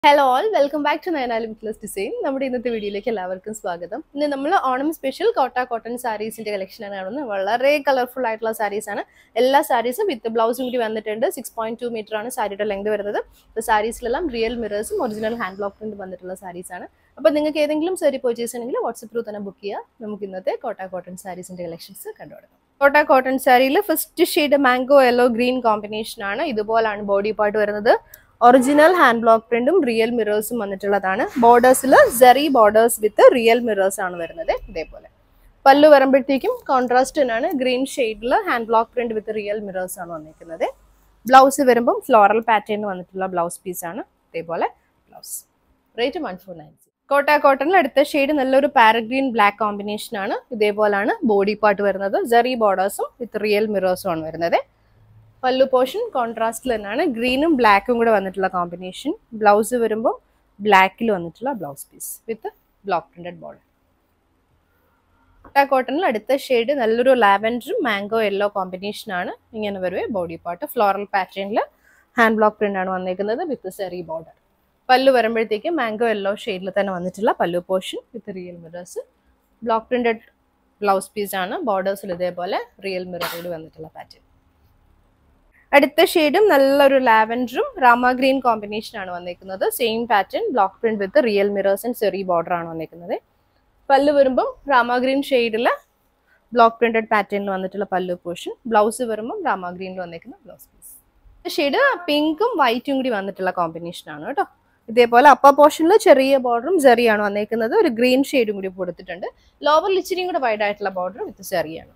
hello all welcome back to നയനാലും plus design നമ്മുടെ ഇന്നത്തെ വീഡിയോയിലേക്ക് എല്ലാവർക്കും സ്വാഗതം ഇന്ന് നമ്മൾ ഓണം സ്പെഷ്യൽ കോട്ട കോട്ടൺ സാരീസിന്റെ കളക്ഷനാണ് കാണുന്നത് വളരെ കളർഫുൾ ആയിട്ടുള്ള സാരീസ് ആണ് എല്ലാ സാരീസും വിത്ത് ബ്ലൗസും കൂടി വന്നിട്ടുണ്ട് സിക്സ് പോയിന്റ് ടു മീറ്റർ ആണ് സാരിയുടെ ലെങ്ത് വരുന്നത് ഇപ്പോൾ സാരീസിലെല്ലാം റിയൽ മിറേഴ്സും ഒറിജിനൽ ഹാൻഡ് ബ്ലോക്ക് പ്രിന്റ് വന്നിട്ടുള്ള സാരീസ് ആണ് അപ്പോൾ നിങ്ങൾക്ക് ഏതെങ്കിലും സാരി പർച്ചേസ് ചെയ്യണമെങ്കിൽ വാട്സപ്പ് ത്രൂ തന്നെ ബുക്ക് ചെയ്യുക നമുക്ക് ഇന്നത്തെ കോട്ട കോട്ടൺ സാരീസിന്റെ കളക്ഷൻസ് കണ്ടുപിടിക്കാം കോട്ട കോട്ടൺ സാരിയിൽ first shade mango yellow green combination ആണ് ഇതുപോലാണ് ബോഡി പാർട്ട് വരുന്നത് ഒറിജിനൽ ഹാൻഡ് ബ്ലോക്ക് പ്രിന്റും റിയൽ മിറേഴ്സും വന്നിട്ടുള്ളതാണ് ബോർഡേഴ്സിൽ zari borders with real mirrors ആണ് വരുന്നത് ഇതേപോലെ പല്ലു വരുമ്പോഴത്തേക്കും കോൺട്രാസ്റ്റ് തന്നെയാണ് ഗ്രീൻ ഷെയ്ഡിൽ hand block print with real mirrors ആണ് വന്നിരിക്കുന്നത് ബ്ലൗസ് വരുമ്പം ഫ്ലോറൽ പാറ്റേൺ വന്നിട്ടുള്ള ബ്ലൗസ് പീസ് ആണ് ഇതേപോലെ blouse rate one four nine Kota കോട്ടണിൽ അടുത്ത ഷെയ്ഡ് നല്ലൊരു പാരഗ്രീൻ ബ്ലാക്ക് കോമ്പിനേഷൻ ആണ് ഇതേപോലാണ് ബോഡി പാർട്ട് വരുന്നത് ജെറി ബോർഡേഴ്സും വിത്ത് റിയൽ മിറേഴ്സും ആണ് വരുന്നത് പല്ലു പോർഷൻ കോൺട്രാസ്റ്റിൽ തന്നെയാണ് ഗ്രീനും ബ്ലാക്കും കൂടെ വന്നിട്ടുള്ള കോമ്പിനേഷൻ ബ്ലൗസ് വരുമ്പോൾ ബ്ലാക്കിൽ വന്നിട്ടുള്ള blouse piece with block printed border കോട്ടണിൽ അടുത്ത ഷെയ്ഡ് നല്ലൊരു ലാവൻഡറും മാംഗോ യെല്ലോ കോമ്പിനേഷൻ ആണ് ഇങ്ങനെ വരുവേ ബോഡി പാർട്ട് ഫ്ലോറൽ പാറ്റേണിൽ ഹാൻഡ് ബ്ലോക്ക് പ്രിന്റ് ആണ് വന്നിരിക്കുന്നത് വിത്ത് സെറി ബോർഡർ പല്ലു വരുമ്പോഴത്തേക്ക് മാംഗോ യെല്ലോ ഷെയ്ഡിൽ തന്നെ വന്നിട്ടുള്ള pallu portion with real mirrors block printed blouse piece ആണ് ബോർഡേഴ്സിൽ ഇതേപോലെ റിയൽ മിററിൽ വന്നിട്ടുള്ള പാറ്റേൺ അടുത്ത ഷെയ്ഡും നല്ലൊരു ലാവൻഡറും രാമ ഗ്രീൻ കോമ്പിനേഷൻ ആണ് വന്നിരിക്കുന്നത് same pattern block print with real mirrors and zari border ആണ് വന്നിരിക്കുന്നത് പല്ല് വരുമ്പം രാമ ഗ്രീൻ ഷെയ്ഡിൽ ബ്ലോക്ക് പ്രിന്റഡ് പാറ്റേണിൽ വന്നിട്ടുള്ള പല്ലു പോർഷൻ ബ്ലൗസ് വരുമ്പം രാമ ഗ്രീനിൽ വന്നിരിക്കുന്ന ബ്ലൗസ് പീസ് ഷെയ്ഡ് പിങ്കും വൈറ്റും കൂടി വന്നിട്ടുള്ള കോമ്പിനേഷൻ ആണ് കേട്ടോ ഇതേപോലെ അപ്പർ പോർഷനിൽ ചെറിയ ബോർഡറും സെറിയാണ് വന്നേക്കുന്നത് ഒരു ഗ്രീൻ ഷെയ്ഡും കൂടി കൊടുത്തിട്ടുണ്ട് ലോവർ ഇച്ചിരിയും കൂടെ വൈഡ് ആയിട്ടുള്ള ബോർഡർ വിത്ത് സെറിയാണ്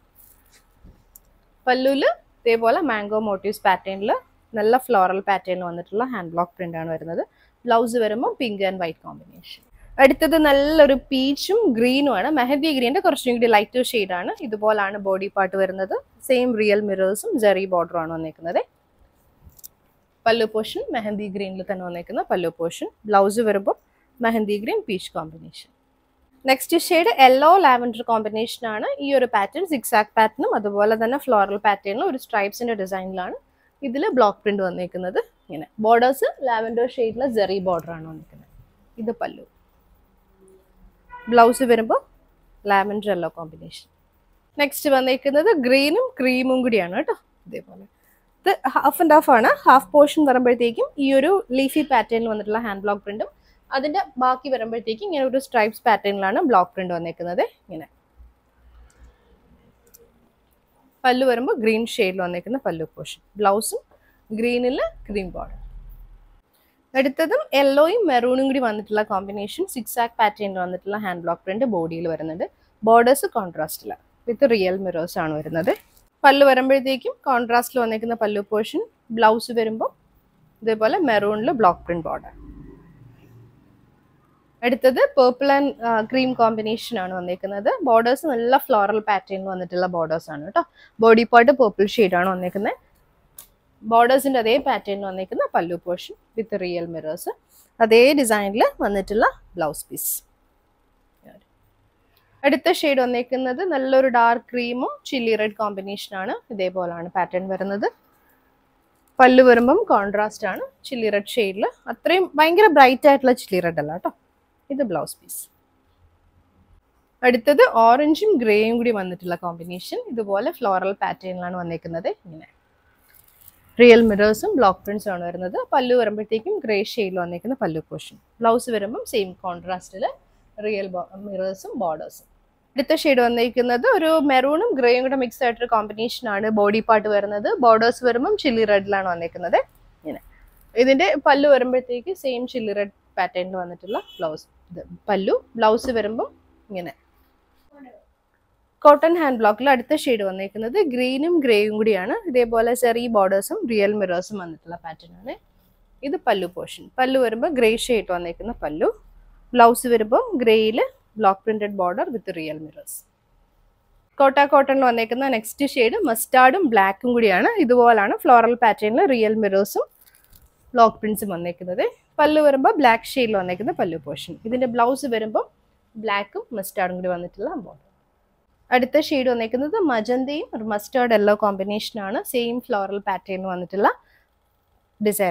പല്ലുല് ഇതേപോലെ മാംഗോ മോട്ടീവ്സ് പാറ്റേണിൽ നല്ല ഫ്ലോറൽ പാറ്റേണിൽ വന്നിട്ടുള്ള ഹാൻഡ് ബ്ലോക്ക് പ്രിന്റ് ആണ് വരുന്നത് ബ്ലൗസ് വരുമ്പോൾ പിങ്ക് ആൻഡ് വൈറ്റ് കോമ്പിനേഷൻ അടുത്തത് നല്ലൊരു പീച്ചും ഗ്രീനും ആണ് മെഹന്തി ഗ്രീൻ്റെ കുറച്ചും കൂടി ലൈറ്റ് ഷെയ്ഡാണ് ഇതുപോലാണ് ബോഡി പാർട്ട് വരുന്നത് സെയിം റിയൽ മിറേഴ്സും ജെറി ബോർഡറും ആണ് വന്നേക്കുന്നത് പല്ലു പോർഷൻ മെഹന്തി ഗ്രീനിൽ തന്നെ വന്നേക്കുന്ന പല്ലു പോർഷൻ ബ്ലൗസ് വരുമ്പോൾ mehndi green peach combination next shade yellow lavender combination ആണ് ഈ ഒരു പാറ്റേൺ സിക്സ് ആക്ക് പാറ്റേണും അതുപോലെ തന്നെ ഫ്ലോറൽ പാറ്റേണിലും ഒരു സ്ട്രൈപ്സിന്റെ ഡിസൈനിലാണ് ഇതിൽ ബ്ലോക്ക് പ്രിന്റ് വന്നിരിക്കുന്നത് ഇങ്ങനെ ബോർഡേഴ്സ് ലാവൻഡർ ഷെയ്ഡിലെ ജെറി ബോർഡർ ആണ് വന്നിരിക്കുന്നത് ഇത് പല്ലു ബ്ലൗസ് വരുമ്പോൾ ലാവൻഡർ യെല്ലോ കോമ്പിനേഷൻ നെക്സ്റ്റ് വന്നിരിക്കുന്നത് ഗ്രീനും ക്രീമും കൂടിയാണ് കേട്ടോ ഇതേപോലെ ഇത് ഹാഫ് ആൻഡ് ഹാഫ് ആണ് ഹാഫ് പോർഷൻ വരുമ്പോഴത്തേക്കും ഈ ഒരു ലീഫി പാറ്റേണിൽ വന്നിട്ടുള്ള ഹാൻഡ് ബ്ലോക്ക് പ്രിന്റും അതിന്റെ ബാക്കി വരുമ്പോഴത്തേക്കും ഇങ്ങനെ ഒരു സ്ട്രൈപ്സ് പാറ്റേണിലാണ് ബ്ലോക്ക് പ്രിന്റ് വന്നേക്കുന്നത് ഇങ്ങനെ പല്ലു വരുമ്പോൾ ഗ്രീൻ ഷെയ്ഡിൽ വന്നേക്കുന്ന പല്ലു പോർഷൻ ബ്ലൗസും ഗ്രീനിൽ ക്രീം ബോർഡർ അടുത്തതും യെല്ലോയും മെറൂണും കൂടി വന്നിട്ടുള്ള കോമ്പിനേഷൻ സിക്സ് ആക്ക് പാറ്റേണിൽ വന്നിട്ടുള്ള ഹാൻഡ് ബ്ലോക്ക് പ്രിന്റ് ബോഡിയിൽ വരുന്നുണ്ട് ബോർഡേഴ്സ് കോൺട്രാസ്റ്റിൽ വിത്ത് റിയൽ മിറേഴ്സ് ആണ് വരുന്നത് പല്ലു വരുമ്പോഴത്തേക്കും കോൺട്രാസ്റ്റിൽ വന്നേക്കുന്ന പല്ലു പോർഷൻ ബ്ലൗസ് വരുമ്പോൾ ഇതേപോലെ മെറൂണിൽ ബ്ലോക്ക് പ്രിന്റ് ബോർഡർ അടുത്തത് പേർപ്പിൾ ആൻഡ് ക്രീം കോമ്പിനേഷൻ ആണ് വന്നേക്കുന്നത് ബോർഡേഴ്സ് നല്ല ഫ്ലോറൽ പാറ്റേണിൽ വന്നിട്ടുള്ള ബോർഡേഴ്സ് ആണ് കേട്ടോ ബോഡി പാർട്ട് പേർപ്പിൾ ആണ് വന്നേക്കുന്നത് ബോർഡേഴ്സിന്റെ അതേ പാറ്റേണിൽ വന്നേക്കുന്ന pallu portion with real mirrors അതേ ഡിസൈനിൽ വന്നിട്ടുള്ള ബ്ലൗസ് പീസ് അടുത്ത ഷെയ്ഡ് വന്നേക്കുന്നത് നല്ലൊരു ഡാർക്ക് ക്രീമും ചില്ലി റെഡ് കോമ്പിനേഷൻ ആണ് ഇതേപോലാണ് പാറ്റേൺ വരുന്നത് പല്ലു വരുമ്പം കോൺട്രാസ്റ്റ് ആണ് ചില്ലി റെഡ് ഷെയ്ഡിൽ അത്രയും ഭയങ്കര ബ്രൈറ്റ് ആയിട്ടുള്ള ചില്ലി റെഡ് അല്ല കേട്ടോ ഇത് ബ്ലൗസ് പീസ് അടുത്തത് ഓറഞ്ചും ഗ്രേയും കൂടി വന്നിട്ടുള്ള കോമ്പിനേഷൻ ഇതുപോലെ ഫ്ലോറൽ പാറ്റേണിലാണ് വന്നേക്കുന്നത് ഇങ്ങനെ റിയൽ മിറേഴ്സും ബ്ലോക്ക് പ്രിന്റ്സും ആണ് വരുന്നത് പല്ലു വരുമ്പോഴത്തേക്കും ഗ്രേ ഷെയ്ഡിൽ വന്നേക്കുന്ന പല്ലു പോർഷൻ ബ്ലൗസ് വരുമ്പം സെയിം കോൺട്രാസ്റ്റിൽ റിയൽ മിറേഴ്സും ബോർഡേഴ്സും അടുത്ത ഷെയ്ഡ് വന്നിരിക്കുന്നത് ഒരു മെറൂണും ഗ്രേയും കൂടെ മിക്സ് ആയിട്ടൊരു കോമ്പിനേഷൻ ആണ് ബോഡി പാർട്ട് വരുന്നത് ബോർഡേഴ്സ് വരുമ്പം ചില്ലി റെഡിലാണ് വന്നിരിക്കുന്നത് ഇങ്ങനെ ഇതിന്റെ പല്ലു വരുമ്പോഴത്തേക്ക് സെയിം ചില്ലി റെഡ് പാറ്റേണിൽ വന്നിട്ടുള്ള ബ്ലൗസ് ഇത് പല്ലു ബ്ലൗസ് വരുമ്പം ഇങ്ങനെ കോട്ടൺ ഹാൻഡ് ബ്ലോക്കിൽ അടുത്ത ഷെയ്ഡ് വന്നിരിക്കുന്നത് ഗ്രീനും ഗ്രേയും കൂടിയാണ് ഇതേപോലെ ചെറിയ ബോർഡേഴ്സും റിയൽ മിറേഴ്സും വന്നിട്ടുള്ള പാറ്റേൺ ആണ് ഇത് പല്ലു പോർഷൻ പല്ലു വരുമ്പോൾ ഗ്രേ ഷെയ്ഡ് വന്നിരിക്കുന്ന പല്ലു ബ്ലൗസ് വരുമ്പോൾ ഗ്രേയിൽ block printed border with real mirrors Kota കോട്ടണിൽ വന്നേക്കുന്ന നെക്സ്റ്റ് ഷെയ്ഡ് മസ്റ്റാർഡും ബ്ലാക്കും കൂടിയാണ് ഇതുപോലാണ് ഫ്ലോറൽ പാറ്റേണിൽ റിയൽ മിറേഴ്സും ബ്ലോക്ക് പ്രിന്റ്സും വന്നേക്കുന്നത് പല്ലു വരുമ്പോൾ ബ്ലാക്ക് ഷെയ്ഡിൽ വന്നേക്കുന്ന പല്ലു പോർഷൻ ഇതിന്റെ ബ്ലൗസ് വരുമ്പോൾ ബ്ലാക്കും മസ്റ്റാർഡും കൂടി വന്നിട്ടുള്ള ബോർഡർ അടുത്ത ഷെയ്ഡ് വന്നേക്കുന്നത് മജന്തയും മസ്റ്റേർഡ് യെല്ലോ കോമ്പിനേഷൻ ആണ് സെയിം ഫ്ലോറൽ പാറ്റേൺ വന്നിട്ടുള്ള ഡിസൈൻ ആണ്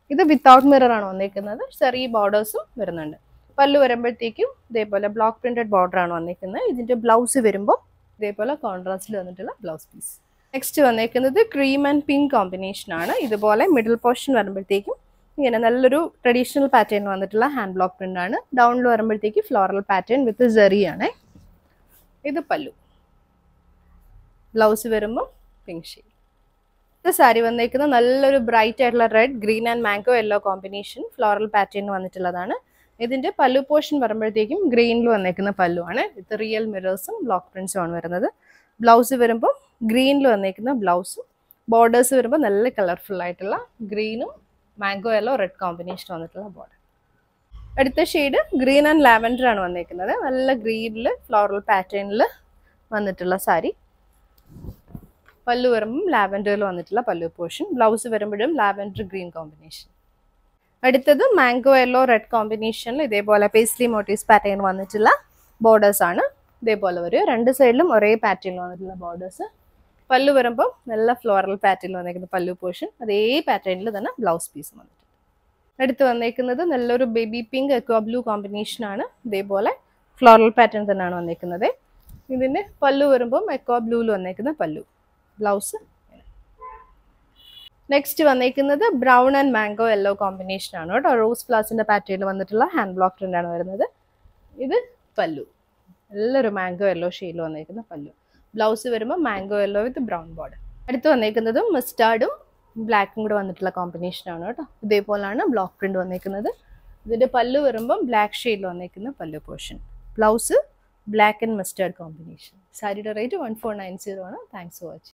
ഇത് വിത്തൗട്ട് മിറർ ആണ് വന്നിരിക്കുന്നത് ചെറിയ ബോർഡേഴ്സും വരുന്നുണ്ട് പല്ലു വരുമ്പോഴത്തേക്കും ഇതേപോലെ ബ്ലോക്ക് പ്രിന്റഡ് ബോർഡർ ആണ് വന്നിരിക്കുന്നത് ഇതിന്റെ ബ്ലൗസ് വരുമ്പോൾ ഇതേപോലെ കോൺട്രാസ്റ്റിൽ വന്നിട്ടുള്ള ബ്ലൗസ് പീസ് നെക്സ്റ്റ് വന്നേക്കുന്നത് ക്രീം ആൻഡ് പിങ്ക് കോമ്പിനേഷൻ ആണ് ഇതുപോലെ മിഡിൽ പോർഷൻ വരുമ്പോഴത്തേക്കും ഇങ്ങനെ നല്ലൊരു ട്രഡീഷണൽ പാറ്റേൺ വന്നിട്ടുള്ള ഹാൻഡ് ബ്ലോക്ക് പ്രിന്റ് ആണ് ഡൗണിൽ വരുമ്പോഴത്തേക്ക് ഫ്ലോറൽ പാറ്റേൺ വിത്ത് ജെറി ആണ് ഇത് പല്ലു ബ്ലൗസ് വരുമ്പോൾ പിങ്ക് ഷെയ്ഡ് ഇത് സാരി വന്നേക്കുന്നത് നല്ലൊരു ബ്രൈറ്റ് ആയിട്ടുള്ള red green and mango yellow combination floral pattern വന്നിട്ടുള്ളതാണ് ഇതിന്റെ പല്ലു പോർഷൻ വരുമ്പോഴത്തേക്കും ഗ്രീനിൽ വന്നേക്കുന്ന പല്ലു ആണ് ഇത് റിയൽ മിറേഴ്സും ബ്ലോക്ക് പ്രിന്റ്സും ആണ് വരുന്നത് ബ്ലൗസ് വരുമ്പോൾ ഗ്രീനിൽ വന്നേക്കുന്ന ബ്ലൗസും ബോർഡേഴ്സ് വരുമ്പോൾ നല്ല കളർഫുൾ ആയിട്ടുള്ള ഗ്രീനും മാംഗോ യെല്ലോ റെഡ് കോമ്പിനേഷൻ വന്നിട്ടുള്ള ബോർഡർ അടുത്ത ഷെയ്ഡ് ഗ്രീൻ ആൻഡ് ലാവൻഡർ ആണ് വന്നേക്കുന്നത് നല്ല ഗ്രീനിൽ ഫ്ലോറൽ പാറ്റേണിൽ വന്നിട്ടുള്ള സാരി പല്ലു വരുമ്പം ലാവൻഡറിൽ വന്നിട്ടുള്ള പല്ലു പോർഷൻ ബ്ലൗസ് വരുമ്പോഴും ലാവൻഡർ ഗ്രീൻ കോമ്പിനേഷൻ അടുത്തത് മാംഗോ യെല്ലോ റെഡ് കോമ്പിനേഷനിൽ ഇതേപോലെ പേസ്ലി മോട്ടീവ്സ് പാറ്റേൺ വന്നിട്ടുള്ള ബോർഡേഴ്സ് ആണ് ഇതേപോലെ വരും രണ്ട് സൈഡിലും ഒരേ പാറ്റേണിൽ വന്നിട്ടുള്ള ബോർഡേഴ്സ് പല്ലു വരുമ്പോൾ നല്ല ഫ്ലോറൽ പാറ്റേണിൽ വന്നേക്കുന്ന പല്ലു പോർഷൻ അതേ പാറ്റേണിൽ തന്നെ ബ്ലൗസ് പീസ് വന്നിട്ടുണ്ട് അടുത്ത് വന്നേക്കുന്നത് നല്ലൊരു baby pink aqua blue combination ആണ് ഇതേപോലെ ഫ്ലോറൽ പാറ്റേൺ തന്നെയാണ് വന്നേക്കുന്നത് ഇതിൻ്റെ പല്ലു വരുമ്പോൾ എക്വ ബ്ലൂവിൽ വന്നേക്കുന്ന പല്ലു ബ്ലൗസ് നെക്സ്റ്റ് വന്നേക്കുന്നത് brown and mango yellow combination ആണ് കേട്ടോ റോസ് ഫ്ലാസിന്റെ പാറ്റേണിൽ വന്നിട്ടുള്ള ഹാൻഡ് ബ്ലോക്ക് പ്രിന്റ് ആണ് വരുന്നത് ഇത് പല്ലു നല്ലൊരു മാംഗോ യെല്ലോ ഷെയ്ഡിൽ വന്നേക്കുന്ന പല്ലു ബ്ലൗസ് വരുമ്പോൾ mango yellow with brown border അടുത്ത് വന്നേക്കുന്നതും മസ്റ്റാർഡും ബ്ലാക്കും കൂടെ വന്നിട്ടുള്ള കോമ്പിനേഷൻ ആണ് കേട്ടോ ഇതേപോലാണ് ബ്ലോക്ക് പ്രിന്റ് വന്നേക്കുന്നത് ഇതിന്റെ പല്ലു വരുമ്പോൾ ബ്ലാക്ക് ഷെയ്ഡിൽ വന്നേക്കുന്ന pallu portion blouse black and mustard combination സാരിയുടെ rate one four nine zero ആണ് താങ്ക്സ് ഫോർ വാച്ചിങ്